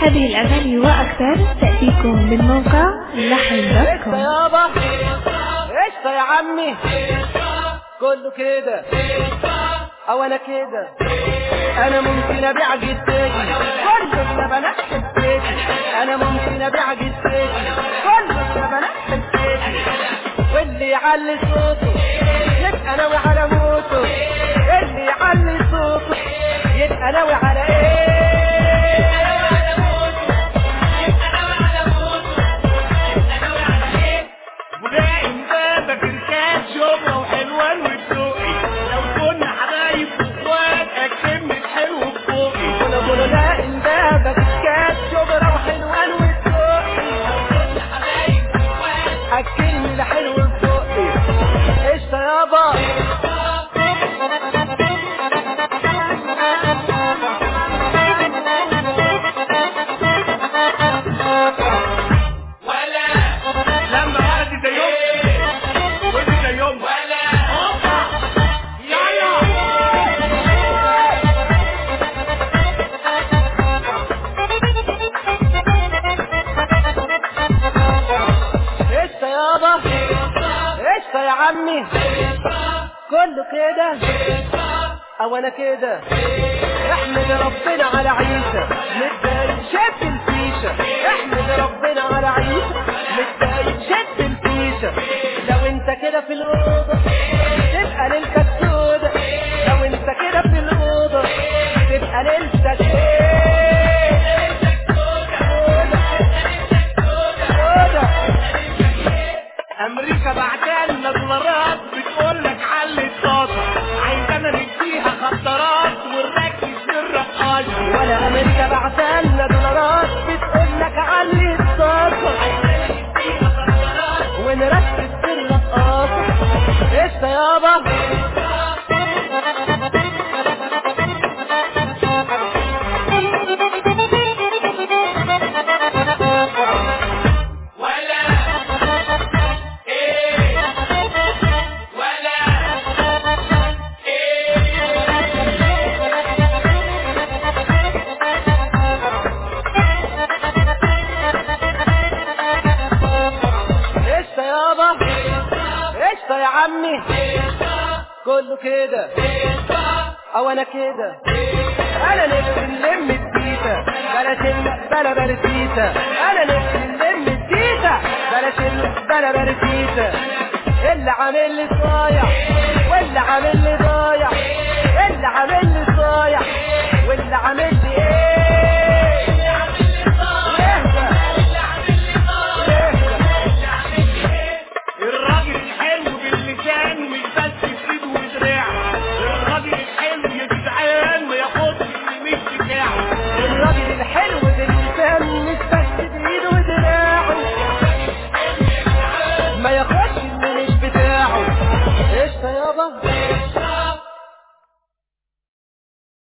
هذه الأغاني وأكثر تأتيكم من موقع لحن دوت ايش كوم يابا ايش يا عمي كله كده او انا كده انا ممكن ابيع جدتي كل البنات حبيتي انا ممكن ابيع جدتي كل البنات حبيتي واللي يعلي صوته يبقى ناوي على موته اللي يعلي صوته يبقى ناوي على ايه ودائم بابك ركاب شبرا وحلوان وبدوقي لو كنا حبايب واخوات اكتمك حلو بفوقي ولا بقول لا امبابك كات شبرا وحلوان والسوقي اكلني لحلو بفوقي ايش يابا لما واحد ده يوم ودي ده يوم ولا يلا ايش يابا ايش يا عمي كله كده او انا كده احمد ربنا على عيسى متضايق شد الفيشة احمد ربنا على عيسى متضايق شد الفيشة لو انت كده في الأوضة تبقى ليلتك سودة لو انت كده في الأوضة تبقى ليلتك ايه سودة سودة امريكا بعتلنا دولارات بتقول لك علي الطاقه عايزانا نديها خطرات ونركز في الرقاصه ولا امريكا بعتلنا دولارات بتقول لك علي الطاقة ونركز في الرقاصة ايش يابا ولا ايه ولا ايش يابا ايش يا عمي كله كده او انا كده انا نفسي نلم التيتا بلاش المقبلة برتيتا انا نفسي نلم التيتا بلاش المقبلة برتيتا اللي عامل لي صايع واللي عامل لي ضايع اللي عامل لي